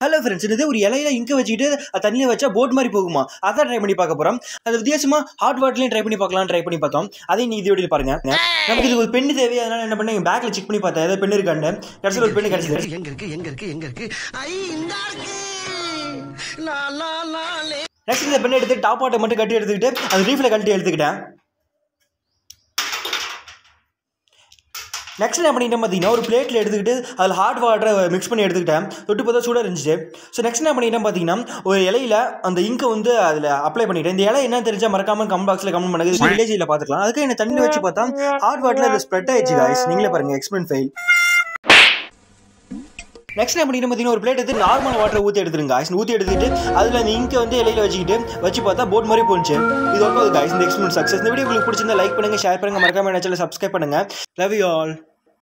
hello friends இது ஒரு இலையில இங்க வச்சுக்கிட்டு அது தண்ணியில் வச்சா போட் மாதிரி போகுமா அதான் ட்ரை பண்ணி பார்க்க போறோம் அது வித்தியாசமா ஹாட் வாட்டர்லையும் ட்ரை பண்ணி பார்க்கலாம் ட்ரை பண்ணி பார்த்தோம் அதையும் நீ இது பாருங்க நமக்கு இது ஒரு பெண்ணு தேவை அதனால என்ன பண்ணேன் பேக்ல செக் பண்ணி பார்த்தேன் ஏதாவது பெண்ணு இருக்கான்னு கடைசியில் ஒரு பெண்ணு கிடைச்சது எங்க இருக்கு எங்க இருக்கு எங்க இருக்கு ஐ இந்த இருக்கு லா லா லா லே நெக்ஸ்ட் இந்த பெண்ணை எடுத்து டாப் ஆட்டை மட்டும் கட்டி எடுத்துக்கிட்டு அந்த ரீஃபில் கழட்டி எடுத்துக்கிட்டேன் நெக்ஸ்ட் என்ன பண்ணிட்டேன் பார்த்தீங்கன்னா ஒரு பிளேட்டில் எடுத்துக்கிட்டு அதில் ஹாட் வாட்டரை மிக்ஸ் பண்ணி எடுத்துக்கிட்டேன் தொட்டு பார்த்தா சூடாக இருந்துச்சு ஸோ நெக்ஸ்ட் என்ன பண்ணிட்டேன் பார்த்தீங்கன்னா ஒரு இலையில அந்த இங்கை வந்து அதில் அப்ளை பண்ணிட்டேன் இந்த இலை என்ன தெரிஞ்சா மறக்காம கம் பாக்ஸில் கமெண்ட் பண்ணுங்க இது வில்லேஜில் பார்த்துக்கலாம் அதுக்கு என்ன தண்ணி வச்சு பார்த்தா ஹாட் வாட்டரில் அது ஸ்ப்ரெட் ஆயிடுச்சு guys நீங்களே பாருங்க எக்ஸ்பிளைன் ஃபெயில் நெக்ஸ்ட் என்ன பண்ணிட்டு பார்த்தீங்கன்னா ஒரு பிளேட் எடுத்து நார்மல் வாட்டர் ஊற்றி எடுத்துருங்க guys ஊற்றி எடுத்துட்டு அதில் அந்த இங்கை வந்து இலையில வச்சுக்கிட்டு வச்சு பார்த்தா போட் மாதிரி போச்சு இது ஒர்க் ஆகுது guys இந்த எக்ஸ்பிளைன் சக்ஸஸ் இந்த வீடியோ உங்களுக்கு பிடிச்சிருந்தா லைக் பண்ணுங்க ஷேர் பண்ணுங்க மறக்காம என்ன சப்ஸ்கிரைப் பண்ணுங்க லவ் யூ ஆல்